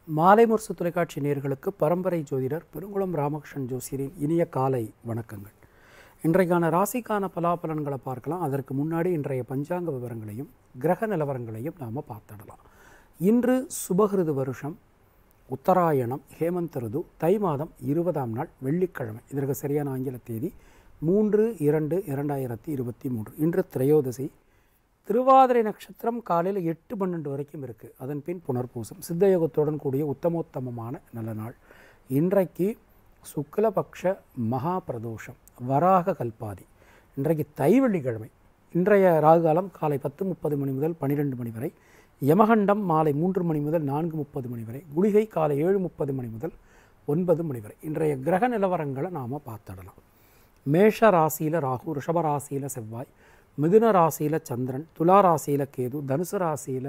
மாலை முரசு தொலைக்காட்சி நேயர்களுக்கு பரம்பரை ஜோதிடர் பெருங்குளம் ராமகிருஷ்ணன் ஜோசியரின் இனிய காலை வணக்கங்கள் இன்றைக்கான ராசிக்கான பலாபலன்களை பார்க்கலாம் அதற்கு முன்னாடி இன்றைய பஞ்சாங்க விவரங்களையும் கிரக நிலவரங்களையும் நாம் பார்த்துடலாம் இன்று சுபகிருது வருஷம் உத்தராயணம் ஹேமந்த் ருது தை மாதம் இருபதாம் நாள் வெள்ளிக்கிழமை இதற்கு சரியான ஆங்கில தேதி மூன்று இரண்டு இரண்டாயிரத்தி இருபத்தி மூன்று இன்று திரையோதசி திருவாதிரை நட்சத்திரம் காலையில் எட்டு பன்னெண்டு வரைக்கும் இருக்குது அதன் பின் புனர்பூசம் சித்தயோகத்துடன் கூடிய உத்தமோத்தமமான நல்ல நாள் இன்றைக்கு சுக்லபக்ஷ மகா பிரதோஷம் வராக கல்பாதி இன்றைக்கு தை வெள்ளிக்கிழமை இன்றைய ராகுகாலம் காலை பத்து முப்பது மணி முதல் பன்னிரெண்டு மணி வரை யமகண்டம் மாலை மூன்று மணி முதல் நான்கு முப்பது மணி வரை குளிகை காலை ஏழு முப்பது மணி முதல் ஒன்பது மணி வரை இன்றைய கிரக நிலவரங்களை நாம் பார்த்துடலாம் மேஷ ராசியில் ராகு ரிஷப ராசியில் செவ்வாய் மிதுன ராசியில் சந்திரன் துலா ராசியில் கேது தனுசு ராசியில்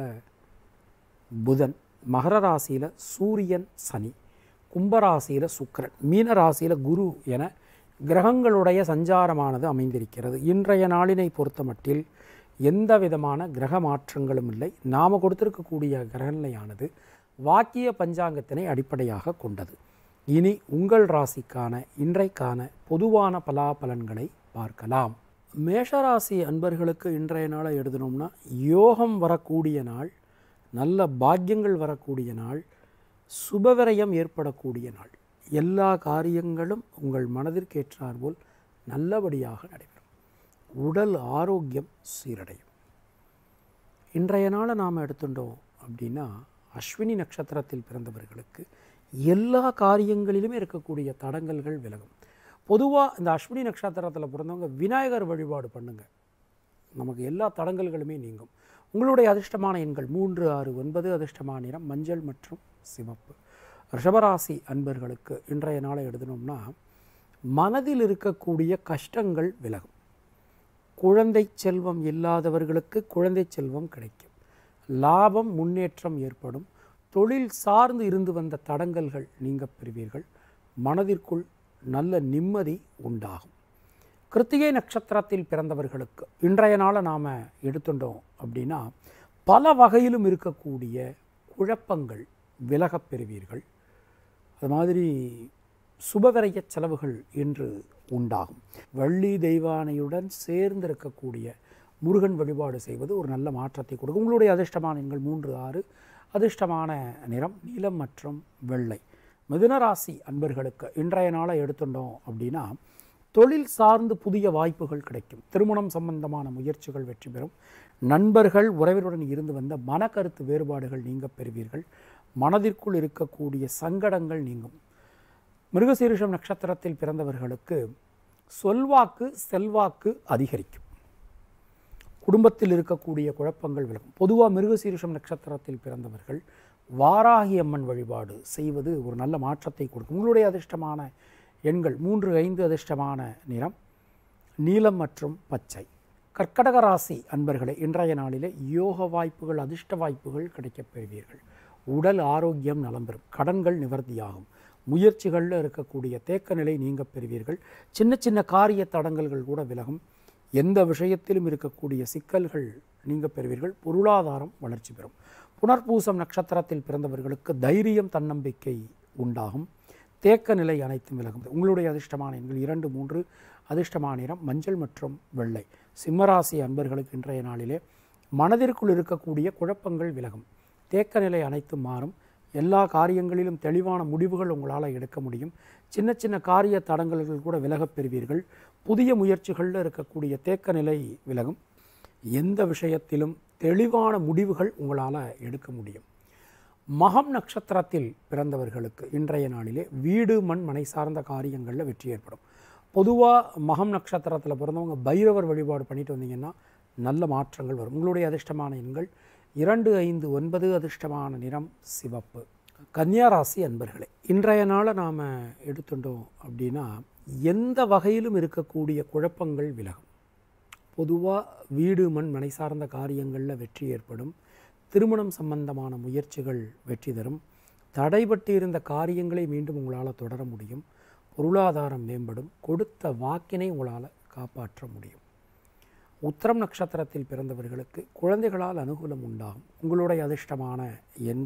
புதன் மகர ராசியில் சூரியன் சனி கும்பராசியில் சுக்கிரன் மீன ராசியில் குரு என கிரகங்களுடைய சஞ்சாரமானது அமைந்திருக்கிறது இன்றைய நாளினை பொறுத்தமட்டில் எந்த விதமான கிரக மாற்றங்களும் இல்லை நாம் கொடுத்திருக்கக்கூடிய கிரகநிலையானது வாக்கிய பஞ்சாங்கத்தினை அடிப்படையாக கொண்டது இனி உங்கள் ராசிக்கான இன்றைக்கான பொதுவான பலாபலன்களை பார்க்கலாம் மேஷராசி அன்பர்களுக்கு இன்றைய நாளை எழுதணும்னா யோகம் வரக்கூடிய நாள் நல்ல பாக்கியங்கள் வரக்கூடிய நாள் சுபவிரயம் ஏற்படக்கூடிய நாள் எல்லா காரியங்களும் உங்கள் மனதிற்கேற்றார் போல் நல்லபடியாக நடைபெறும் உடல் ஆரோக்கியம் சீரடையும் இன்றைய நாளை நாம் எடுத்துட்டோம் அப்படின்னா அஸ்வினி நட்சத்திரத்தில் பிறந்தவர்களுக்கு எல்லா காரியங்களிலுமே இருக்கக்கூடிய தடங்கல்கள் விலகும் பொதுவாக இந்த அஸ்வினி நட்சத்திரத்தில் பிறந்தவங்க விநாயகர் வழிபாடு பண்ணுங்க நமக்கு எல்லா தடங்கல்களுமே நீங்கும் உங்களுடைய அதிர்ஷ்டமான எண்கள் மூன்று ஆறு ஒன்பது அதிர்ஷ்டமான நிறம் மஞ்சள் மற்றும் சிவப்பு ரிஷபராசி அன்பர்களுக்கு இன்றைய நாளை எழுதணும்னா மனதில் இருக்கக்கூடிய கஷ்டங்கள் விலகும் குழந்தை செல்வம் இல்லாதவர்களுக்கு குழந்தை செல்வம் கிடைக்கும் லாபம் முன்னேற்றம் ஏற்படும் தொழில் சார்ந்து இருந்து வந்த தடங்கல்கள் நீங்க பெறுவீர்கள் மனதிற்குள் நல்ல நிம்மதி உண்டாகும் கிருத்திகை நட்சத்திரத்தில் பிறந்தவர்களுக்கு இன்றைய நாளை நாம் எடுத்துட்டோம் அப்படின்னா பல வகையிலும் இருக்கக்கூடிய குழப்பங்கள் விலகப் பெறுவீர்கள் அது மாதிரி சுபவிரய செலவுகள் என்று உண்டாகும் வள்ளி தெய்வானையுடன் சேர்ந்து இருக்கக்கூடிய முருகன் வழிபாடு செய்வது ஒரு நல்ல மாற்றத்தை கொடுக்கும் உங்களுடைய அதிர்ஷ்டமான எண்கள் மூன்று ஆறு அதிர்ஷ்டமான நிறம் நீலம் மற்றும் வெள்ளை மிதுனராசி அன்பர்களுக்கு இன்றைய நாளை எடுத்துட்டோம் அப்படின்னா தொழில் சார்ந்து புதிய வாய்ப்புகள் கிடைக்கும் திருமணம் சம்பந்தமான முயற்சிகள் வெற்றி பெறும் நண்பர்கள் உறவினருடன் இருந்து வந்த மனக்கருத்து வேறுபாடுகள் நீங்க பெறுவீர்கள் மனதிற்குள் இருக்கக்கூடிய சங்கடங்கள் நீங்கும் மிருகசீரிஷம் நட்சத்திரத்தில் பிறந்தவர்களுக்கு சொல்வாக்கு செல்வாக்கு அதிகரிக்கும் குடும்பத்தில் இருக்கக்கூடிய குழப்பங்கள் விலகும் பொதுவாக மிருகசீரிஷம் நட்சத்திரத்தில் பிறந்தவர்கள் வாராகி அம்மன் வழிபாடு செய்வது ஒரு நல்ல மாற்றத்தை கொடுக்கும் உங்களுடைய அதிர்ஷ்டமான எண்கள் மூன்று ஐந்து அதிர்ஷ்டமான நிறம் நீலம் மற்றும் பச்சை கர்க்கடக ராசி அன்பர்களே இன்றைய நாளிலே யோக வாய்ப்புகள் அதிர்ஷ்ட வாய்ப்புகள் கிடைக்கப் பெறுவீர்கள் உடல் ஆரோக்கியம் நலம் பெறும் கடன்கள் நிவர்த்தியாகும் முயற்சிகளில் இருக்கக்கூடிய தேக்க நிலை நீங்க பெறுவீர்கள் சின்ன சின்ன காரிய தடங்கல்கள் கூட விலகும் எந்த விஷயத்திலும் இருக்கக்கூடிய சிக்கல்கள் நீங்க பெறுவீர்கள் பொருளாதாரம் வளர்ச்சி பெறும் புனர்பூசம் நட்சத்திரத்தில் பிறந்தவர்களுக்கு தைரியம் தன்னம்பிக்கை உண்டாகும் தேக்க நிலை அனைத்தும் விலகும் உங்களுடைய அதிர்ஷ்டமான எண்கள் இரண்டு மூன்று அதிர்ஷ்டமான நிறம் மஞ்சள் மற்றும் வெள்ளை சிம்மராசி அன்பர்களுக்கு இன்றைய நாளிலே மனதிற்குள் இருக்கக்கூடிய குழப்பங்கள் விலகும் தேக்க நிலை அனைத்தும் மாறும் எல்லா காரியங்களிலும் தெளிவான முடிவுகள் உங்களால் எடுக்க முடியும் சின்ன சின்ன காரிய தடங்கல்கள் கூட விலகப் பெறுவீர்கள் புதிய முயற்சிகளில் இருக்கக்கூடிய தேக்க நிலை விலகும் எந்த விஷயத்திலும் தெளிவான முடிவுகள் உங்களால் எடுக்க முடியும் மகம் நட்சத்திரத்தில் பிறந்தவர்களுக்கு இன்றைய நாளிலே வீடு மண் மனை சார்ந்த காரியங்களில் வெற்றி ஏற்படும் பொதுவாக மகம் நட்சத்திரத்தில் பிறந்தவங்க பைரவர் வழிபாடு பண்ணிட்டு வந்தீங்கன்னா நல்ல மாற்றங்கள் வரும் உங்களுடைய அதிர்ஷ்டமான எண்கள் இரண்டு ஐந்து ஒன்பது அதிர்ஷ்டமான நிறம் சிவப்பு கன்னியா ராசி அன்பர்களே இன்றைய நாளை நாம் எடுத்துட்டோம் அப்படின்னா எந்த வகையிலும் இருக்கக்கூடிய குழப்பங்கள் விலகும் பொதுவாக வீடு மண் மனை சார்ந்த காரியங்களில் வெற்றி ஏற்படும் திருமணம் சம்பந்தமான முயற்சிகள் வெற்றி தரும் தடைபட்டு இருந்த காரியங்களை மீண்டும் உங்களால் தொடர முடியும் பொருளாதாரம் மேம்படும் கொடுத்த வாக்கினை உங்களால் காப்பாற்ற முடியும் உத்திரம் நட்சத்திரத்தில் பிறந்தவர்களுக்கு குழந்தைகளால் அனுகூலம் உண்டாகும் உங்களுடைய அதிர்ஷ்டமான எண்கள்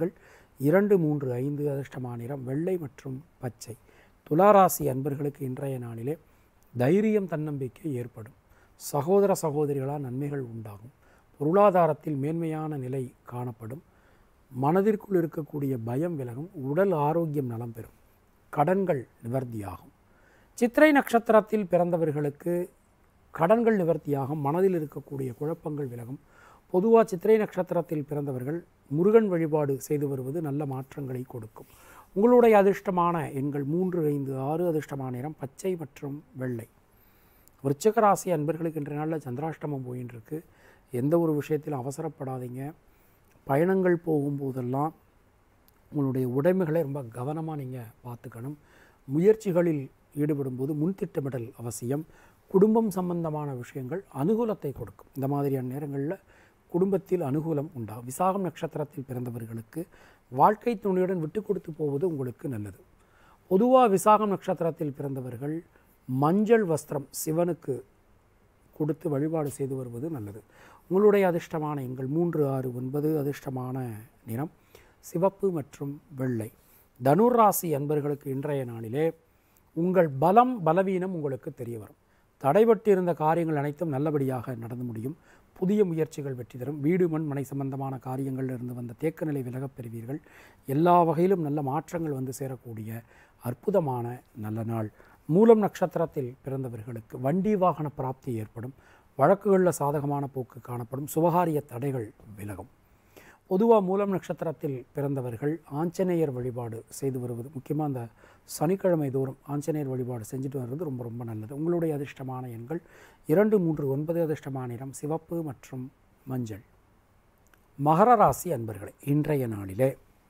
இரண்டு மூன்று ஐந்து அதிர்ஷ்டமான நிறம் வெள்ளை மற்றும் பச்சை துளாராசி அன்பர்களுக்கு இன்றைய நாளிலே தைரியம் தன்னம்பிக்கை ஏற்படும் சகோதர சகோதரிகளால் நன்மைகள் உண்டாகும் பொருளாதாரத்தில் மேன்மையான நிலை காணப்படும் மனதிற்குள் இருக்கக்கூடிய பயம் விலகும் உடல் ஆரோக்கியம் நலம் பெறும் கடன்கள் நிவர்த்தியாகும் சித்திரை நட்சத்திரத்தில் பிறந்தவர்களுக்கு கடன்கள் நிவர்த்தியாகும் மனதில் இருக்கக்கூடிய குழப்பங்கள் விலகும் பொதுவாக சித்திரை நட்சத்திரத்தில் பிறந்தவர்கள் முருகன் வழிபாடு செய்து வருவது நல்ல மாற்றங்களை கொடுக்கும் உங்களுடைய அதிர்ஷ்டமான எண்கள் மூன்று ஐந்து ஆறு அதிர்ஷ்டமான நிறம் பச்சை மற்றும் வெள்ளை விருச்சிக ராசி அன்பர்களுக்கு இன்றைய நாளில் சந்திராஷ்டமம் போயின்னு இருக்கு எந்த ஒரு விஷயத்திலும் அவசரப்படாதீங்க பயணங்கள் போகும்போதெல்லாம் உங்களுடைய உடைமைகளை ரொம்ப கவனமாக நீங்கள் பார்த்துக்கணும் முயற்சிகளில் ஈடுபடும்போது முன்திட்டமிடல் அவசியம் குடும்பம் சம்பந்தமான விஷயங்கள் அனுகூலத்தை கொடுக்கும் இந்த மாதிரியான நேரங்களில் குடும்பத்தில் அனுகூலம் உண்டாகும் விசாகம் நட்சத்திரத்தில் பிறந்தவர்களுக்கு வாழ்க்கை துணையுடன் விட்டு கொடுத்து போவது உங்களுக்கு நல்லது பொதுவாக விசாகம் நட்சத்திரத்தில் பிறந்தவர்கள் மஞ்சள் வஸ்திரம் சிவனுக்கு கொடுத்து வழிபாடு செய்து வருவது நல்லது உங்களுடைய அதிர்ஷ்டமான எங்கள் மூன்று ஆறு ஒன்பது அதிர்ஷ்டமான நிறம் சிவப்பு மற்றும் வெள்ளை தனுர் ராசி அன்பர்களுக்கு இன்றைய நாளிலே உங்கள் பலம் பலவீனம் உங்களுக்கு தெரிய வரும் தடைபட்டு இருந்த காரியங்கள் அனைத்தும் நல்லபடியாக நடந்து முடியும் புதிய முயற்சிகள் வெற்றி தரும் வீடு மண் மனை சம்பந்தமான காரியங்களில் இருந்து வந்த தேக்க நிலை விலகப் பெறுவீர்கள் எல்லா வகையிலும் நல்ல மாற்றங்கள் வந்து சேரக்கூடிய அற்புதமான நல்ல நாள் மூலம் நட்சத்திரத்தில் பிறந்தவர்களுக்கு வண்டி வாகன பிராப்தி ஏற்படும் வழக்குகளில் சாதகமான போக்கு காணப்படும் சுபகாரிய தடைகள் விலகும் பொதுவாக மூலம் நட்சத்திரத்தில் பிறந்தவர்கள் ஆஞ்சநேயர் வழிபாடு செய்து வருவது முக்கியமாக அந்த சனிக்கிழமை தோறும் ஆஞ்சநேயர் வழிபாடு செஞ்சுட்டு வர்றது ரொம்ப ரொம்ப நல்லது உங்களுடைய அதிர்ஷ்டமான எண்கள் இரண்டு மூன்று ஒன்பது அதிர்ஷ்டமான நிறம் சிவப்பு மற்றும் மஞ்சள் மகர ராசி அன்பர்களே இன்றைய நாளிலே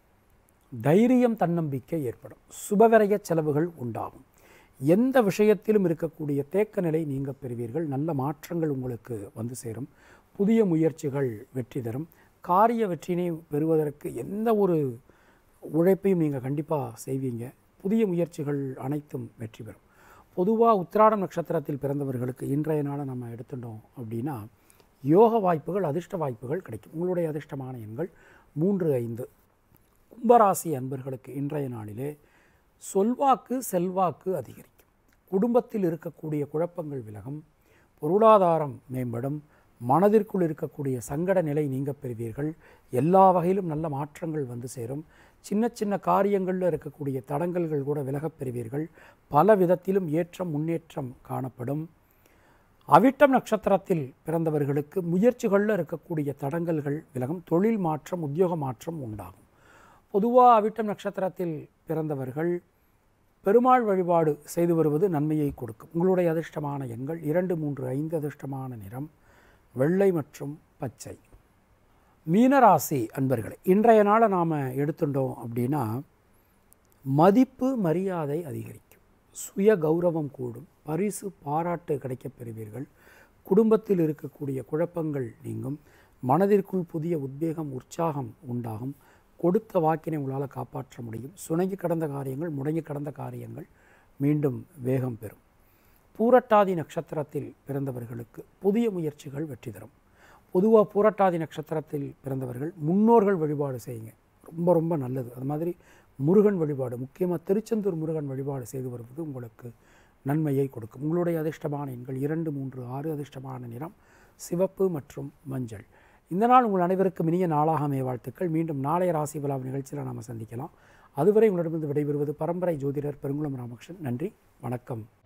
தைரியம் தன்னம்பிக்கை ஏற்படும் சுபவிரய செலவுகள் உண்டாகும் எந்த விஷயத்திலும் இருக்கக்கூடிய தேக்க நிலை நீங்க பெறுவீர்கள் நல்ல மாற்றங்கள் உங்களுக்கு வந்து சேரும் புதிய முயற்சிகள் வெற்றி தரும் காரிய வெற்றினை பெறுவதற்கு எந்த ஒரு உழைப்பையும் நீங்கள் கண்டிப்பாக செய்வீங்க புதிய முயற்சிகள் அனைத்தும் வெற்றி பெறும் பொதுவாக உத்திராடம் நட்சத்திரத்தில் பிறந்தவர்களுக்கு இன்றைய நாளை நம்ம எடுத்துட்டோம் அப்படின்னா யோக வாய்ப்புகள் அதிர்ஷ்ட வாய்ப்புகள் கிடைக்கும் உங்களுடைய அதிர்ஷ்டமான எண்கள் மூன்று ஐந்து கும்பராசி அன்பர்களுக்கு இன்றைய நாளிலே சொல்வாக்கு செல்வாக்கு அதிகரிக்கும் குடும்பத்தில் இருக்கக்கூடிய குழப்பங்கள் விலகும் பொருளாதாரம் மேம்படும் மனதிற்குள் இருக்கக்கூடிய சங்கட நிலை நீங்க பெறுவீர்கள் எல்லா வகையிலும் நல்ல மாற்றங்கள் வந்து சேரும் சின்ன சின்ன காரியங்களில் இருக்கக்கூடிய தடங்கல்கள் கூட விலகப் பெறுவீர்கள் பல விதத்திலும் ஏற்றம் முன்னேற்றம் காணப்படும் அவிட்டம் நட்சத்திரத்தில் பிறந்தவர்களுக்கு முயற்சிகளில் இருக்கக்கூடிய தடங்கல்கள் விலகும் தொழில் மாற்றம் உத்தியோக மாற்றம் உண்டாகும் பொதுவாக அவிட்டம் நட்சத்திரத்தில் பிறந்தவர்கள் பெருமாள் வழிபாடு செய்து வருவது நன்மையை கொடுக்கும் உங்களுடைய அதிர்ஷ்டமான எண்கள் இரண்டு மூன்று ஐந்து அதிர்ஷ்டமான நிறம் வெள்ளை மற்றும் பச்சை மீனராசி அன்பர்களே இன்றைய நாளை நாம் எடுத்துட்டோம் அப்படின்னா மதிப்பு மரியாதை அதிகரிக்கும் சுய கௌரவம் கூடும் பரிசு பாராட்டு கிடைக்கப் பெறுவீர்கள் குடும்பத்தில் இருக்கக்கூடிய குழப்பங்கள் நீங்கும் மனதிற்குள் புதிய உத்வேகம் உற்சாகம் உண்டாகும் கொடுத்த வாக்கினை உங்களால் காப்பாற்ற முடியும் சுணங்கி கடந்த காரியங்கள் முடங்கி கடந்த காரியங்கள் மீண்டும் வேகம் பெறும் பூரட்டாதி நட்சத்திரத்தில் பிறந்தவர்களுக்கு புதிய முயற்சிகள் வெற்றி தரும் பொதுவாக பூரட்டாதி நட்சத்திரத்தில் பிறந்தவர்கள் முன்னோர்கள் வழிபாடு செய்யுங்க ரொம்ப ரொம்ப நல்லது அது மாதிரி முருகன் வழிபாடு முக்கியமாக திருச்செந்தூர் முருகன் வழிபாடு செய்து வருவது உங்களுக்கு நன்மையை கொடுக்கும் உங்களுடைய அதிர்ஷ்டமான எண்கள் இரண்டு மூன்று ஆறு அதிர்ஷ்டமான நிறம் சிவப்பு மற்றும் மஞ்சள் இந்த நாள் உங்கள் அனைவருக்கும் இனிய நாளாக அமைய வாழ்த்துக்கள் மீண்டும் நாளைய ராசி விழா நிகழ்ச்சியில் நாம் சந்திக்கலாம் அதுவரை உங்களிடமிருந்து விடைபெறுவது பரம்பரை ஜோதிடர் பெருங்குளம் ராமகிருஷ்ணன் நன்றி வணக்கம்